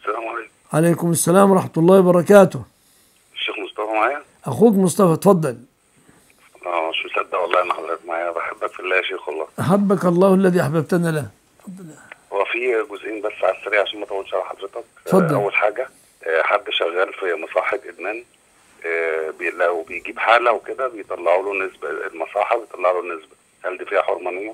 السلام عليكم عليكم السلام ورحمة الله وبركاته الشيخ مصطفى معايا أخوك مصطفى اتفضل اه مش مصدق والله ان حضرتك معايا بحبك في الله يا شيخ والله أحبك الله الذي أحببتنا له هو في جزئين بس على السريع عشان ما اطولش على حضرتك اتفضل. آه، اول حاجه آه، حد شغال في مصحه ادمان آه، بي- لو بيجيب حاله وكده بيطلعوا له نسبه المصحه بيطلع له نسبه هل دي فيها حرمانيه؟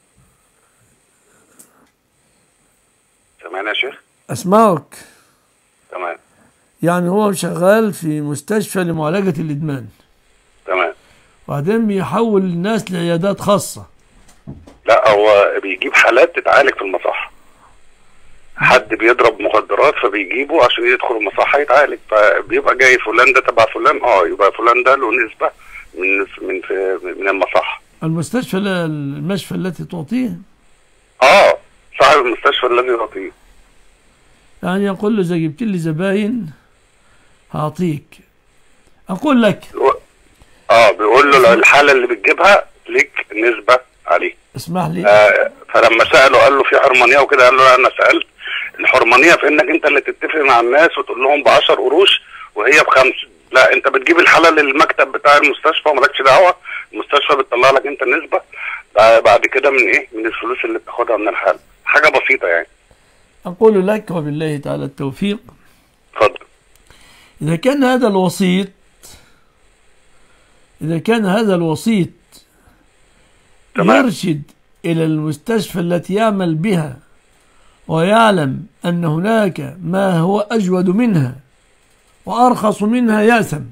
سامعني يا شيخ؟ أسمعك تمام يعني هو شغال في مستشفى لمعالجة الإدمان تمام وبعدين بيحول الناس لعيادات خاصة لا هو بيجيب حالات تتعالج في المصحة حد بيضرب مخدرات فبيجيبه عشان يدخل المصحة يتعالج فبيبقى جاي فلان ده تبع فلان اه يبقى فلان ده له نسبة من من في من المصحة المستشفى لا- المشفى التي تعطيه اه صاحب المستشفى الذي يعطيه يعني يقول له إذا جبت لي زباين هعطيك أقول لك اه بيقول له الحالة اللي بتجيبها ليك نسبة عليه اسمح لي آه فلما سأله قال له في حرمانية وكده قال له لا، انا سألت الحرمانية في انك انت اللي تتفق مع الناس وتقول لهم ب 10 قروش وهي بخمسة لا انت بتجيب الحالة للمكتب بتاع المستشفى ومالكش دعوة المستشفى بتطلع لك انت النسبة بعد- بعد كده من ايه من الفلوس اللي بتاخدها من الحالة حاجة بسيطة يعني أقول لك وبالله تعالى التوفيق اتفضل إذا كان هذا الوسيط إذا كان هذا الوسيط تمام. يرشد إلى المستشفى التي يعمل بها ويعلم أن هناك ما هو أجود منها وأرخص منها يأثم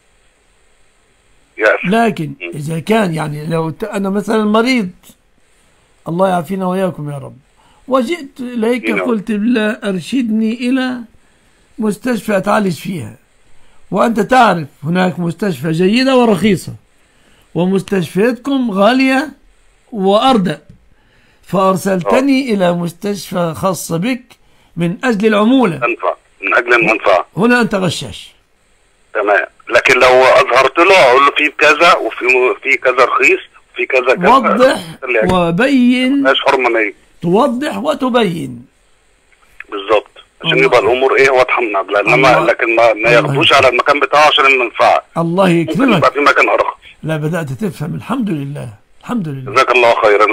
يا أسف. لكن إذا كان يعني لو ت- أنا مثلا مريض الله يعافينا وإياكم يا رب وجئت إليك نعم. قلت بالله أرشدني إلى مستشفى أتعالج فيها وأنت تعرف هناك مستشفى جيدة ورخيصة ومستشفياتكم غالية وأردأ فأرسلتني إلى مستشفى خاصة بك من أجل العمولة تنفع من اجل المنفعة هنا أنت غشاش تمام لكن لو اظهرت له اقول له في كذا وفي في كذا رخيص وفي كذا كذا وضح اللي يعني وبين مفيهاش حرمانية توضح وتبين بالظبط عشان الله. يبقى الامور ايه واضحه من قبل انما الله. لكن ما, ما الله. ياخدوش على المكان بتاعه عشان المنفعه الله ممكن يكرمك يبقى في مكان ارخص لا بدأت تفهم الحمد لله الحمد لله جزاك الله خيرا